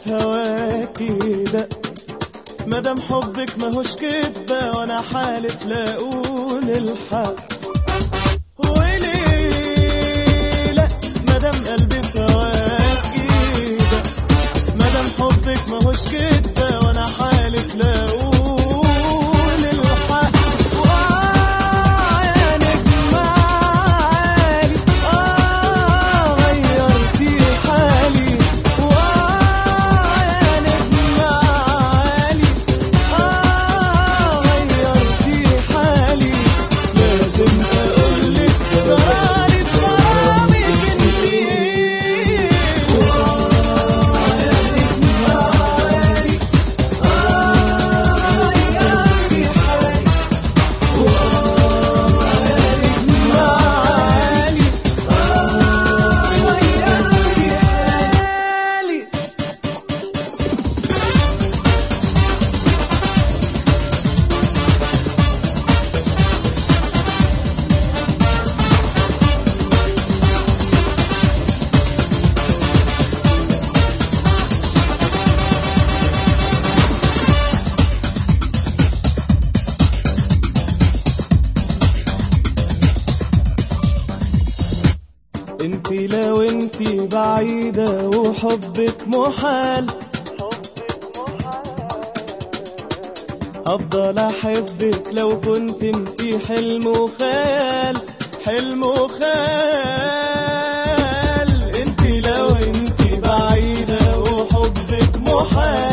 هواكي دق مدام حبك ماهوش كدبة وانا حالف لا اقول الحق وليه لا مدام قلبي في هواكي دق مدام حبك ماهوش كدبة وانا حالف لا اقول الحق وآه يا نجم عالي آه غيرتي حالي وآه يا نجم عالي آه غيرتي حالي لازم أقولك غالي بغرامك انتي وآه يا نجم عالي آه غيرتي حالي وآه يا نجم عالي آه غيرتي حالي انتي لو انتي بعيدة وحبك محال افضل احبك لو كنت انتي حلم وخيال حلم وخيال انتي لو انتي بعيدة وحبك محال